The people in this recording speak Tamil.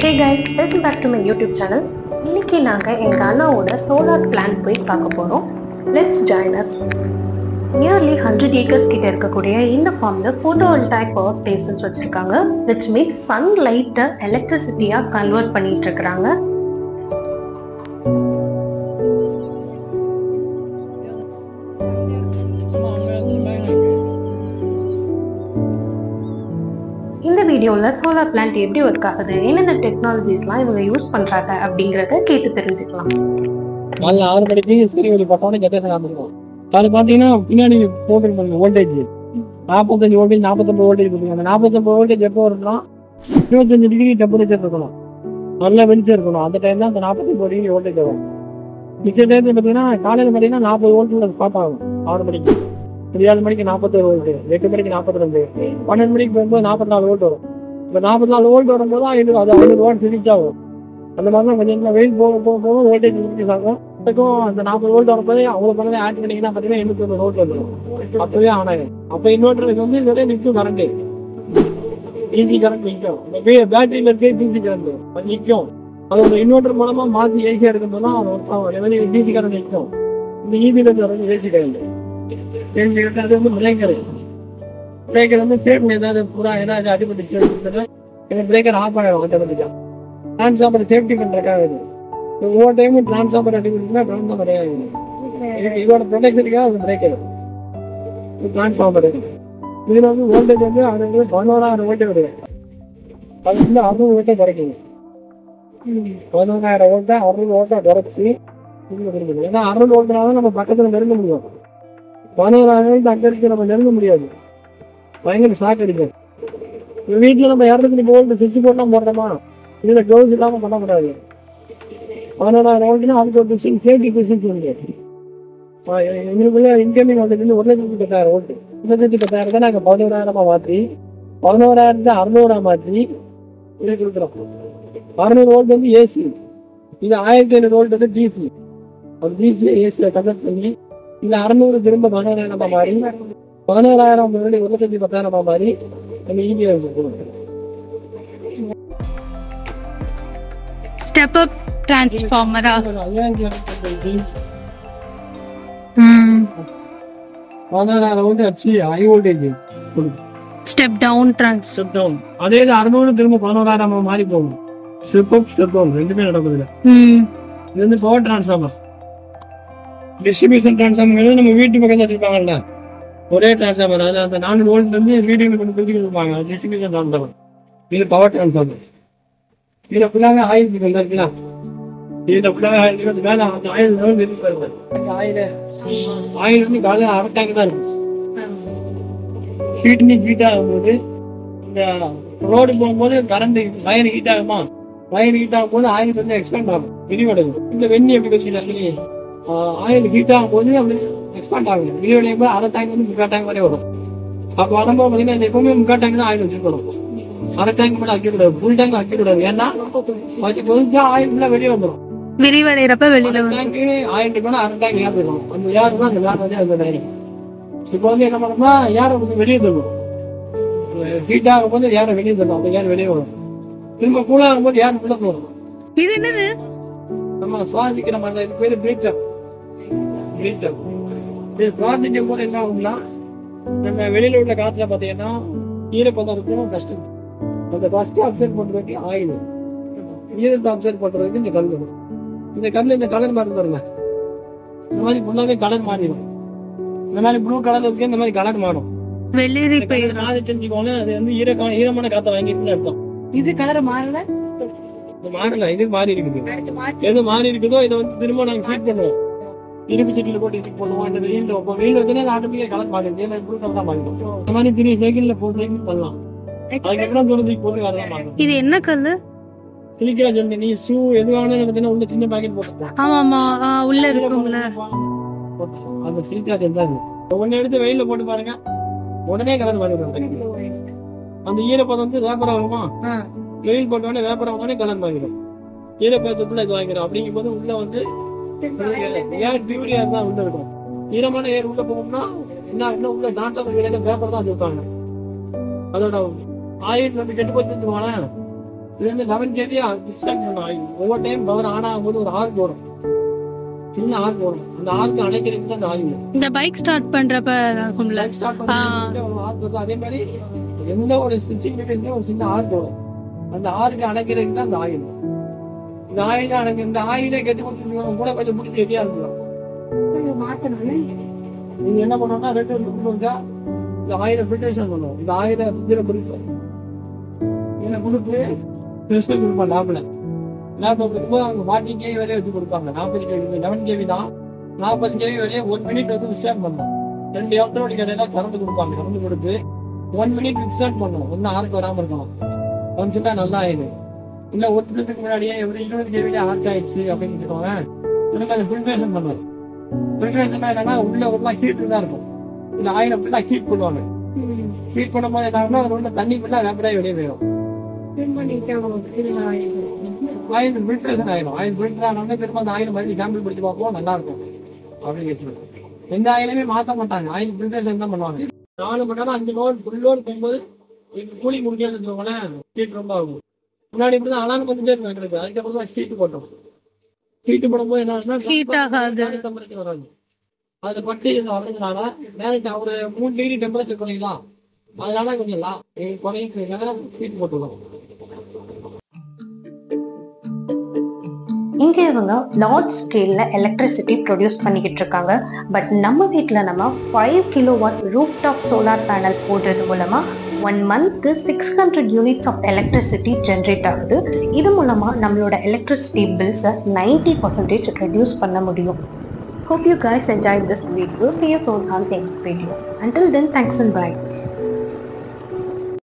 Hey guys welcome back to my YouTube channel இன்னைக்கு நாங்கள் எங்கள் அண்ணாவோட சோலார் பிளான் போய் பார்க்க போகிறோம் let's join us nearly hundred acres கிட்ட இருக்கக்கூடிய இந்த ஃபார்மில் ஃபோட்டோவோல்டாக் பவர் ஸ்டேஷன்ஸ் வச்சுருக்காங்க விச் மீன்ஸ் சன் லைட்டை எலக்ட்ரிசிட்டியாக கன்வெர்ட் பண்ணிட்டு இருக்கிறாங்க இந்த வீடியோவில் சோலார் பிளான்ட் எப்படி ஒர்க் ஆகுது என்னென்ன டெக்னாலஜிஸ்லாம் இவங்க யூஸ் பண்ணுறாங்க அப்படிங்கிறத கேட்டு தெரிஞ்சுக்கலாம் காலைல ஆறு மணிக்கு சரி ஒரு பத்தாண்டு ஜெட்டேஷன் ஆரம்பிக்கும் அது பார்த்தீங்கன்னா பின்னாடி போட்டுருப்பாங்க வோல்டேஜ் நாற்பத்தஞ்சு வோல்டேஜ் நாற்பத்தொம்பது வோல்டேஜ் கொடுங்க அந்த நாற்பத்தொம்பது வோல்டேஜ் எப்போ வரும்னா இருபத்தஞ்சு டிகிரி டெம்பரேச்சர் இருக்கணும் நல்லா வெளிச்சம் இருக்கணும் அந்த டைம் தான் அந்த நாற்பத்தொம்பது டிகிரி வோல்டேஜ் வரும் மிச்ச டைத்துல பார்த்தீங்கன்னா காலையில் பார்த்தீங்கன்னா நாற்பது வோல்ட் ஸ்டார்ட் ஆகும் ஆறு மணிக்கு ஒரு ஏழு மணிக்கு நாற்பத்தொரு வோல்ட் எட்டு மணிக்கு நாற்பத்தி ரெண்டு பன்னெண்டு மணிக்கு போகும்போது நாற்பத்தி நாலு வோல்ட் வரும் இப்போ நாற்பத்தி நாலு வோல்ட் வரும்போது தான் ஐநூறு அது ஐநூறு வாட் ரீச் ஆகும் அந்த மாதிரி தான் கொஞ்சம் கொஞ்சம் வெயில் போக போக போக வோல்டேஜ் இன்க்ரீஸ் ஆகும் அதுக்கும் அந்த நாற்பது வோல்ட் வரும்போது அவ்வளோ பண்ணவே ஆட் பண்ணிங்கன்னா பார்த்தீங்கன்னா எண்ணூத்தி ஒன்று வோல்ட் வந்துடும் அப்பவே ஆன் ஆகும் அப்போ இன்வெர்டருக்கு வந்து நிறைய நிற்கும் கரண்ட் ஈஸி கரண்ட் நிற்கும் பேட்டரியில் இருக்க டிசி கரண்ட் அது நிற்கும் அது ஒரு இன்வெர்டர் மூலமா மாற்றி ஏசியாக இருக்கும்போது தான் அது ஒர்க் ஆகும் டிசி கரண்ட் நிற்கும் இந்த ஈபியில் இருந்து ஏசி கரண்ட் ஏசி கரண்ட் அது வந்து பிரேக்கர் பிரேக்கர் வந்து சேஃப்டி ஏதாவது பூரா ஏதாவது அடிபட்டுச்சு இந்த பிரேக்கர் ஆஃப் ஆகிடும் ஆட்டோமேட்டிக்காக டிரான்ஸ்ஃபார்மர் சேஃப்டி பண்ணுறதுக்காக இது ஒவ்வொரு டைமும் டிரான்ஸ்ஃபார்மர் அடிக்கணும்னா டிரான்ஸ்ஃபார்மர் ஆகும் இதுக்கு இதோட ப்ரொடெக்ஷனுக்காக அது பிரேக்கர் டிரான்ஸ்ஃபார்மர் இதில் வந்து வோல்டேஜ் வந்து அது வந்து பதினோராயிரம் வோல்டேஜ் வருது அது வந்து அறுநூறு வோல்ட்டை குறைக்குது பதினோராயிரம் வோல்ட்டை அறுநூறு வோல்ட்டை குறைச்சி இதுல கொடுக்குது ஏன்னா அறுநூறு வோல்ட்னால நம்ம பக்கத்தில் நெருங்க முடியும் பதினோராயிரம் வோல்ட் அங்கே இருக்கு நம்ம நெருங்க முடியாது பயங்கர ஷாக் அடிக்கும் வீட்டில் நம்ம இரநூத்தி வோல்ட் சுவிட்ச் போட்டால் போடுறோமா இதில் க்ளவுஸ் இல்லாமல் பண்ணக்கூடாது பதினோராயிரம் வோல்ட்னா அதுக்கு ஒரு சிக்ஸ் சேஃப்டி பிசிக்ஸ் உண்டு எங்களுக்குள்ள இன்கமிங் வந்து ஒரு லட்சத்தி பத்தாயிரம் வோல்ட் ஒரு லட்சத்தி பத்தாயிரம் தான் நாங்கள் பதினோராயிரமா மாற்றி பதினோராயிரத்தை அறுநூறா மாற்றி இதை கொடுக்குறோம் அறுநூறு வோல்ட் வந்து ஏசி இது ஆயிரத்தி ஐநூறு வோல்ட் வந்து டிசி ஒரு டிசி ஏசியில் கன்வெர்ட் பண்ணி இந்த அறுநூறு திரும்ப பதினோராயிரமா மாறி பதினோராயிரம் முன்னாடி ஒரு லட்சத்தி பத்தாயிரமா மாறி நம்ம இபிஎஸ் கொடுக்குறோம் ஸ்டெப் அப் டிரான்ஸ்ஃபார்மரா பதினாறாயிரம் வோல்ட் அடிச்சு ஹை வோல்டேஜ் கொடுக்கும் step down trans step down அதே இது அறுநூறு திரும்ப பதினோராயிரம் மாறி போகும் ஸ்டெப் அப் ஸ்டெப் டவுன் ரெண்டுமே நடக்குது இதுல. இது வந்து பவர் டிரான்ஸ்ஃபார்மர் டிஸ்ட்ரிபியூஷன் டிரான்ஸ்ஃபார்மர் நம்ம வீட்டு பக்கத்துல வச்சிருப்பாங்கல்ல ஒரே டிரான்ஸ்ஃபார்மர் அது அந்த நாலு வோல்ட் வந்து வீட்டுக்கு கொண்டு பிரிச்சு கொடுப்பாங்க டிஸ்ட்ரிபியூஷன் டிரான்ஸ்ஃபார்மர் இது பவர் டிரான்ஸ்ஃபார்மர் இதுல ஃபுல்லாவே ஆயில் இருக்கு இருக்குல்ல இதுல ஃபுல்லாவே ஆயில் இருக்கு மேல அந்த ஆயில் வந்து இருக்கு பாருங்க ஆயில் ஆயில் வந்து காலையில் அரை டேங்க் தான் இருக்கும் ஹீட் நீ ஹீட் ஆகும்போது இந்த ரோடு போகும்போது கரண்ட் வயர் ஹீட் ஆகுமா வயர் ஹீட் ஆகும்போது ஆயில் வந்து எக்ஸ்பேண்ட் ஆகும் விரிவடையும் இந்த வெண்ணி எப்படி வச்சுருக்காங்க ஆயில் ஹீட் ஆகும்போது அப்படி எக்ஸ்பேண்ட் ஆகும் விரிவடையும் போது அரை டேங்க் வந்து முக்கால் டேங்க் வரை வரும் அப்போ வரும்போது பார்த்தீங்கன்னா இது எப்பவுமே முக்கால் டேங்க் தான் ஆயில் வச்சுருக்கணும் அரை டேங்க் மட்டும் வைக்கக்கூடாது ஃபுல் டேங்க் வைக்கக்கூடாது ஏன்னா வச்சு கொதிச்சா ஆயில் ஃபுல்லாக வெளியே வந்துடும் விரிவடைறப்ப வெளியில வரும் டேங்க்கு ஆயிரம் டிக்கெட் அரை டேங்க் ஏர் போயிடும் அந்த ஏர் தான் அந்த வேர் வந்து அந்த டேங்க் இப்போ வந்து என்ன பண்ணோம்னா ஏரை வந்து வெளியே தள்ளும் ஹீட் ஆகும்போது ஏரை வெளியே தள்ளும் அந்த ஏர் வெளியே வரும் திரும்ப கூல் ஆகும்போது ஏர் உள்ள போகும் இது என்னது நம்ம சுவாசிக்கிற மாதிரி தான் இது பேரு பிரீத்தர் பிரீத்தர் இது சுவாசிக்கும் போது என்ன ஆகும்னா நம்ம வெளியில உள்ள காத்துல பாத்தீங்கன்னா ஈரப்பதம் இருக்கும் கஷ்டம் அந்த ஃபர்ஸ்ட் அப்சர்வ் பண்றதுக்கு ஆயில் ஈரத்தை அப்சர்வ் பண்றதுக்கு இந்த கல் வரும் இந்த கல் இந்த கலர் மாறி பாருங்க இந்த மாதிரி ஃபுல்லாவே கலர் மாறிடும் இந்த மாதிரி ப்ளூ கலர் இருக்கு இந்த மாதிரி கலர் மாறும் வெளிரி இந்த colour மாறி செஞ்சுக்கோங்க அது வந்து ஈர ஈரமான காத்த வாங்கிட்டு அர்த்தம் இது கலர் மாறல இது மாறல இது மாறி இருக்குது எது மாறி இருக்குதோ இதை வந்து திரும்ப நாங்க ஃபீட் பண்ணுவோம் இரும்பு சட்டியில போட்டு இது பண்ணுவோம் இந்த வெயில்ல வைப்போம் வெயில் வச்சுன்னா ஆட்டோமேட்டிக்கா கலர் மாறிடுது ஏன்னா ப்ளூ கலர் தான் மாறிடும் இந்த மாதிரி த்ரீ சைக்கிள்ல ஃபோர் சைக்கிள் பண்ணலாம் அதுக்கப்புறம் தூரத்துக்கு போட்டு வரலாம் மாறும் இது என்ன கல்லு சிலிக்கா ஜெமினி ஷூ எது வாங்கினாலும் பார்த்தீங்கன்னா உள்ள சின்ன பாக்கெட் போட்டுருப்போம் ஆமா ஆமா ஆ, உள்ள இருக்கும்ல அந்த சிலிக்கா ஜெல் தான் ஒன்னு எடுத்து வெயில்ல போட்டு பாருங்க உடனே கலர் மாறிடும் அந்த ஈரப்பதம் வந்து வேப்பரம் ஆகுமா ஆ. வெயில் போட்ட உடனே வேப்பரம் உடனே கலர் மாறிடும் ஈரப்பதத்துக்குள்ள இது வாங்கிடும் அப்படிங்கும் போது உள்ள வந்து ஏர் பியூரியா தான் உள்ள இருக்கும் ஈரமான ஏர் உள்ள போகும்னா என்ன ஆகும்னா உள்ள டான்ஸ் ஆஃப் வேப்பர் தான் வச்சிருப்பாங்க அதோட ஆயில் வந்து கெட்டு போச்சு வச்சுக்கோங்களேன் இது வந்து லெவன் கேஜி எக்ஸ்டெண்ட் பண்ணும் ஆயில் ஒவ்வொரு டைம் பவர் ஆன் ஆகும்போது ஒரு ஆர்க் வரும் சின்ன ஆர்க் வரும் அந்த ஆர்க் அடைக்கிறதுக்கு தான் அந்த ஆயில் இந்த பைக் ஸ்டார்ட் பண்றப்ப இருக்கும்ல லைட் ஸ்டார்ட் பண்ணி ஒரு ஆர்க் வருது அதே மாதிரி எந்த ஒரு ஸ்விட்சிங் ஒரு சின்ன ஆர்க் வரும் அந்த ஆர்க் அடைக்கிறதுக்கு தான் அந்த ஆயில் இந்த ஆயில் தான் அடைக்க இந்த ஆயிலே கெட்டு கொடுத்துருக்கோம் கூட கொஞ்சம் பிடிச்சி எதியா இருக்கலாம் நீங்க என்ன பண்ணணும்னா ரெண்டு வருஷத்துக்கு கொஞ்சம் இந்த ஆயிலை ஃபில்டரேஷன் பண்ணுவோம் இந்த ஆயிலை ஃபில்டரை பிடிப்போம் இதை கொடுத்து ஸ்பெஷல் கொடுப்போம் லேப்ல லேப்ல கொடுக்கும்போது அவங்க ஃபார்ட்டி கேவி வரையும் வச்சு கொடுப்பாங்க நாற்பது கேவி லெவன் கேவி தான் நாற்பது கேவி வரையும் ஒன் மினிட் வந்து விஸ்டார்ட் பண்ணணும் ரெண்டு எலக்ட்ரானிக் இடையில கரண்ட் கொடுப்பாங்க கரண்ட் கொடுத்து ஒன் மினிட் விஸ்டார்ட் பண்ணணும் ஒன்றும் ஆர்க் வராமல் இருக்கணும் வந்துச்சுன்னா நல்லா ஆயிடும் இல்ல ஒரு நிமிஷத்துக்கு முன்னாடியே ஒரு இருபது கேவில ஆர்க் ஆயிடுச்சு அப்படின்னு வச்சுக்கோங்க எனக்கு அதை ஃபில்ட்ரேஷன் பண்ணுவோம் ஃபில்ட்ரேஷன் என்னன்னா உள்ள உள்ள ஹீட் தான் இருக்கும் இந்த ஆயிலை ஃபுல்லா ஹீட் பண்ணுவாங்க ஹீட் பண்ணும்போது என்ன ஆகும்னா அதுல உள்ள தண்ணி ஃபுல்லா வேப்பராய் வெளியே போயிடும் ஆயில் ஃபில்ட்ரேஷன் ஆயிடும் ஆயில் ஃபில்டர் ஆனவங்க திரும்ப அந்த ஆயில் மறுபடியும் சாம்பிள் பிடிச்சு பார்ப்போம் நல்லா இருக்கும் அப்படின்னு சொல்லுவாங்க எந்த ஆயிலுமே மாத்த மாட்டாங்க ஆயில் ஃபில்ட்ரேஷன் தான் பண்ணுவாங்க நாலு மணி நேரம் அஞ்சு லோடு ஃபுல் லோடு போகும்போது கூலி முடிக்காது வச்சுக்கோங்களேன் ஹீட் ரொம்ப ஆகும் முன்னாடி இப்படி தான் அலாரம் வந்துட்டே இருக்கும் எங்களுக்கு அதுக்கப்புறம் தான் சீட்டு போட்டோம் சீட்டு போடும்போது என்ன ஆச்சுன்னா Heat ஆகாது. டெம்பரேச்சர் வராது அது பட்டு இது வர்றதுனால நேரத்தை ஒரு மூணு டிகிரி டெம்பரேச்சர் குறையுதா அதனால கொஞ்சம் லா குறையுங்கிறதுனால சீட்டு போட்டுருவோம் இங்கே இவங்க லார்ஜ் ஸ்கேல்ல எலக்ட்ரிசிட்டி ப்ரொடியூஸ் பண்ணிக்கிட்டு இருக்காங்க பட் நம்ம வீட்டில் நம்ம five kilo watt roof top solar panel போடுறது மூலமா ஒன் மந்த்க்கு six hundred units of electricity generate ஆகுது இது மூலமா நம்மளோட எலக்ட்ரிசிட்டி பில்ஸை நைன்டி பர்சன்டேஜ் ரெடியூஸ் பண்ண முடியும் Hope you guys enjoyed this video. See you soon on next video. Until then, thanks and bye.